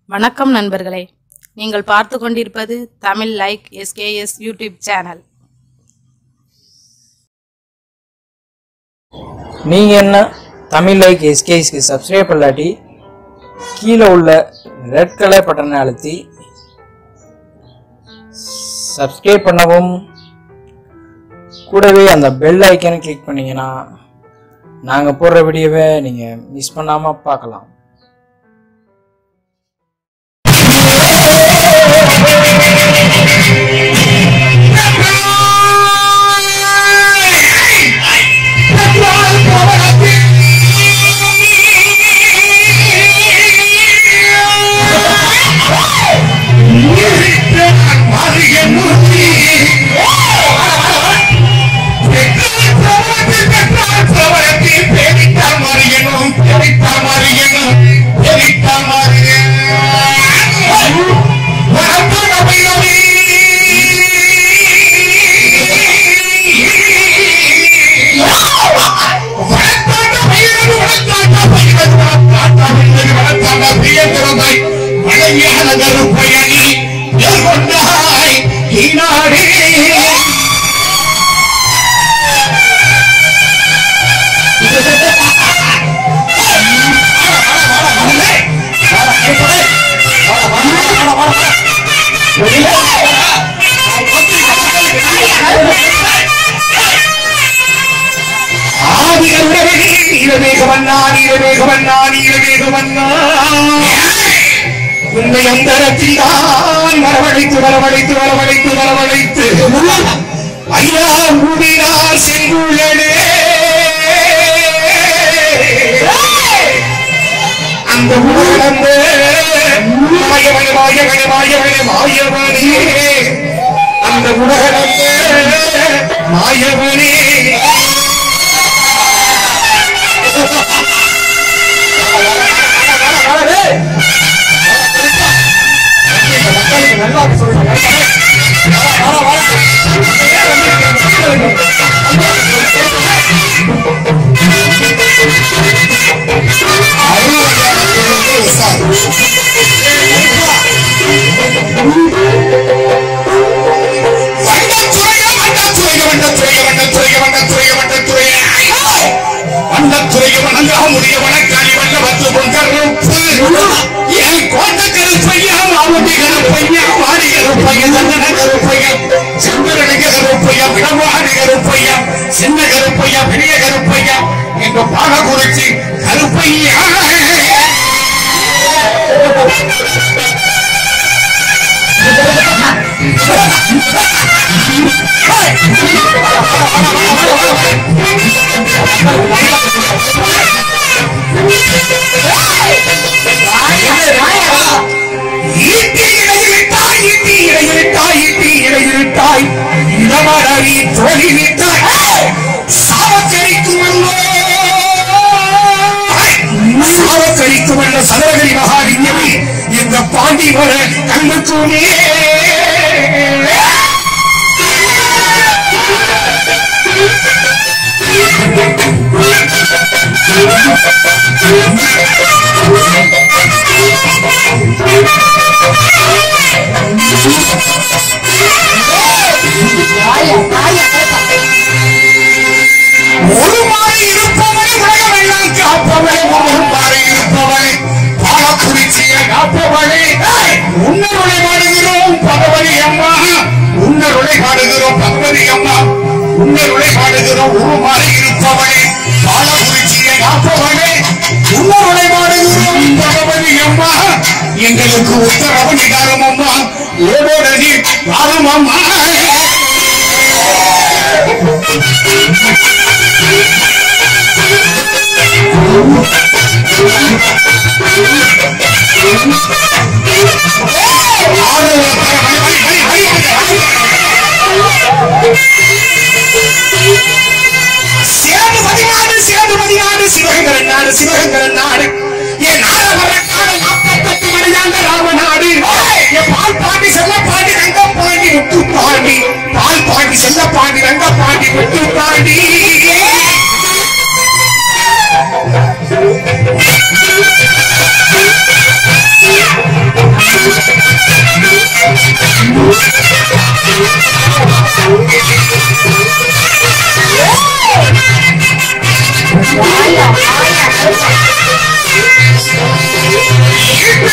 வணக்கம் நண்பர்களே நீங்கள் பார்த்து கொண்டிருப்பது Tamil like SKS YouTube channel நீங்கள் என்ன தமிழ் லைக் எஸ்கேஸ்க்கு சப்ஸ்கிரைப் பண்ணலாட்டி கீழே உள்ள ரெட் கலர் பட்டனை அழுத்தி சப்ஸ்கிரைப் பண்ணவும் கூடவே அந்த பெல் ஐக்கனை கிளிக் பண்ணீங்கன்னா நாங்கள் போடுற வீடியோவை நீங்கள் மிஸ் பண்ணாமல் பார்க்கலாம் கருப்பயணி கொண்டாய் ஈனாடே உன்னை அந்தரத்தில் தான் வரவழைத்து வரவழைத்து வரவழைத்து வரவழைத்து ஐயா ஊடினார் செங்குழலே அந்த உலகமே மாயவனே மாயவனே மாயவனே மாயவனே அந்த உலகமே மாயவனே சின்ன கருப்பையா பெரிய கருப்பையா என்று பாட குறிச்சி கருப்பையா ஈட்டி இடையிட்டாய் ஈட்டி இடையிட்டாய் ஈட்டி இடையிட்டாய் இடமரவி தொழிலிட்டாய் சாவக்கழிக்கும் அல்லோ சாவக்கழிக்கும் அல்ல சதவகரி மகாலிங்கமே இந்த பாண்டி வர கண்ணுக்குமே ஒரு மாறி இருப்பவனை உலகமெல்லாம் காப்பவனை ஒரு மாறி இருப்பவனை பாலக்குறிச்சிய காப்பவனை உன்னருளை பாடுகிறோம் பகவதி அம்மா உன்னருளை பாடுகிறோம் பகவதி அம்மா உன்னருளை பாடுகிறோம் ஒரு மாறி இருப்பவனை பாலக்குறிச்சிய காப்பவனை உன்னருளை பாடுகிறோம் பகவதி அம்மா எங்களுக்கு உத்தரவு நிதானம் அம்மா ஏதோடனே வாரம் அம்மா சேது பதினாறு சேது பதினாறு சிவகங்கரன் நாடு சிவகங்கரன் நாடு என் நாடு நாற்பத்தெட்டு மணியாண்ட ராமநாடு என் பால் பாண்டி செல்ல பாண்டி ரங்க பாண்டி முத்து பாண்டி பால் பாண்டி செல்ல பாண்டி ரங்க பாண்டி முத்து பாண்டி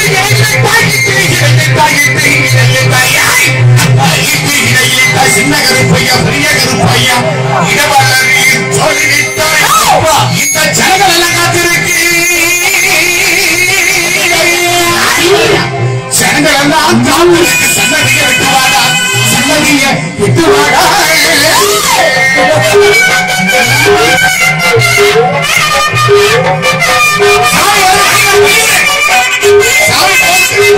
சின்ன கருப்பையா பெரிய கருப்பையா இடவள்ளி சொல்லிவிட்டாய் இந்த ஜனங்கள் எல்லாம் காத்திருக்கு ஜனங்கள் எல்லாம் காத்திருக்கு சன்னதியை விட்டு வாடா சன்னதியை விட்டு வாடா சாமி வருது, சாமி வருது.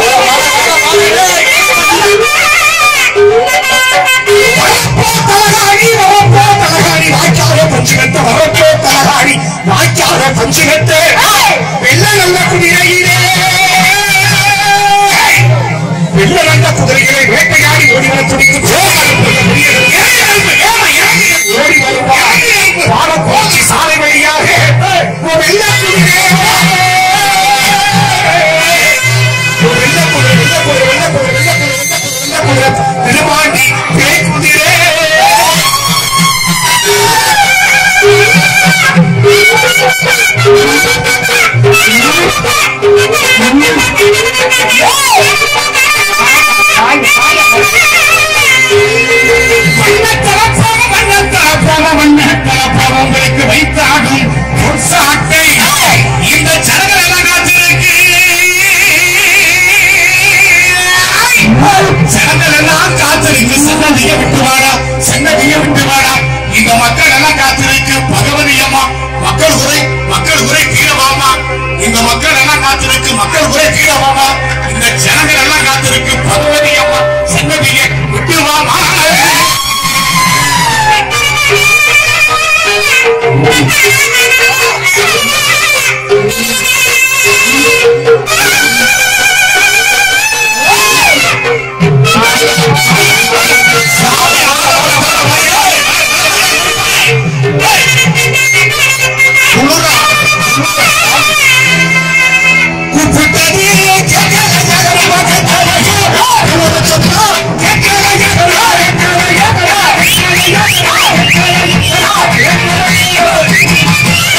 வரப்போ தலகாணி, வரப்போ தலகாணி, வாய்க்காலே பஞ்சுமெத்த, வரப்போ தலகாணி, வாய்க்காலே பஞ்சுமெத்த. வெள்ள நல்ல குதிரையிலே வெள்ள நல்ல குதிரைகளை வேட்டையாடி ஓடி வர துடிக்கும் ஓடி வருவார் பாலக்கோச்சி சாலை வழியாக ஒரு வெள்ள குதிரை ஒரு வெள்ள குதிரை வெள்ள குதிரை வெள்ள குதிரை வெள்ள குதிரை வெள்ள குதிரை வெள்ள குதிரை திருவாண்டி பேய் குதிரை வண்ணத்தலப்போல வண்ணத்தலப்போல வண்ணத்தலப்போல உங்களுக்கு வைத்தாகும் பொற்சாட்டை இந்த ஜனங்கள் எல்லாம் காத்திருக்கு ஜனங்கள் எல்லாம் காத்திருக்கு சன்னதியை விட்டு வாடா சன்னதியை விட்டு வாடா இந்த மக்கள் எல்லாம் காத்திருக்கு பகவதி அம்மா மக்கள் குறை மக்கள் குறை கீழவாமா இந்த மக்கள் எல்லாம் காத்திருக்கு மக்கள் குறை கீழவாமா இந்த ஜனங்கள் எல்லாம் காத்திருக்கு பகவதி அம்மா சன்னதியை விட்டு வாமா கேட்கல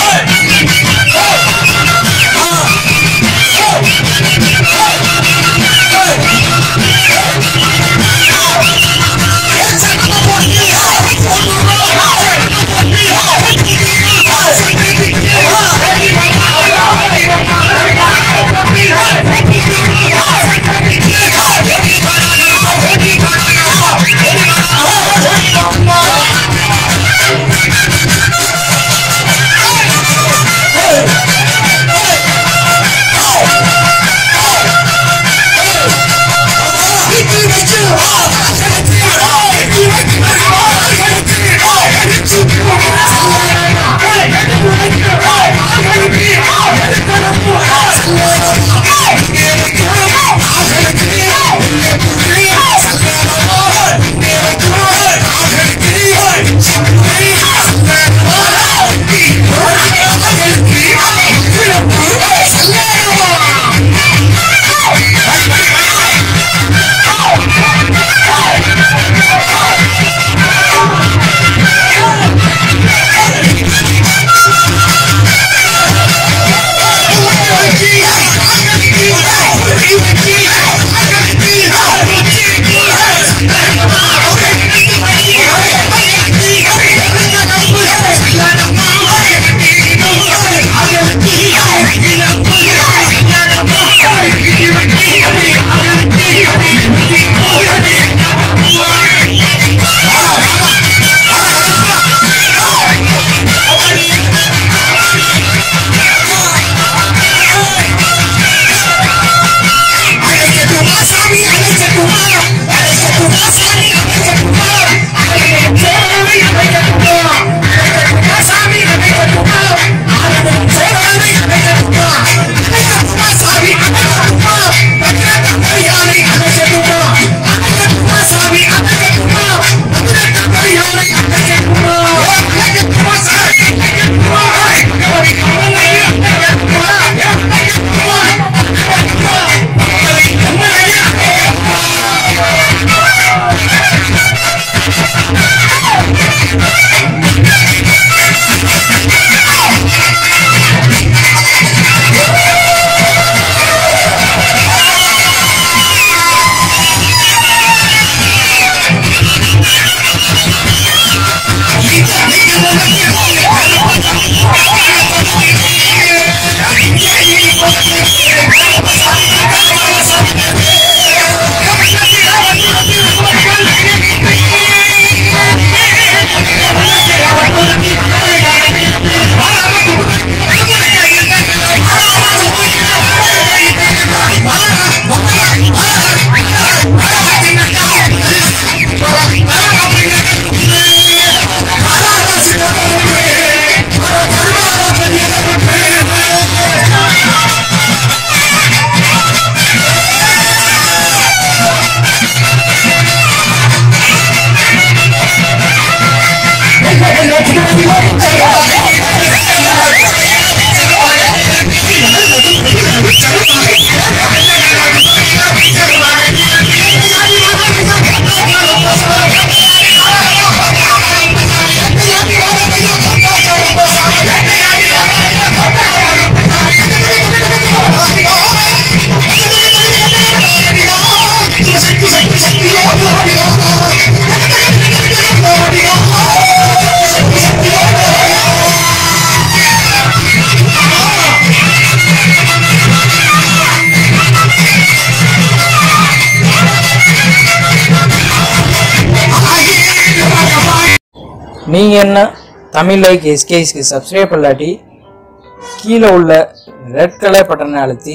நீங்கள் என்ன தமிழ் லைக் எஸ்கேஸ்க்கு சப்ஸ்கிரைப் பண்ணலாட்டி கீழே உள்ள ரெட் கலர் பட்டனை அழுத்தி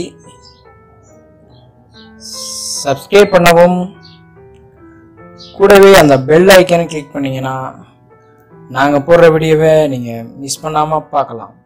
சப்ஸ்கிரைப் பண்ணவும் கூடவே அந்த பெல் ஐக்கனை கிளிக் பண்ணீங்கன்னா நாங்கள் போடுற வீடியோவை நீங்கள் மிஸ் பண்ணாமல் பார்க்கலாம்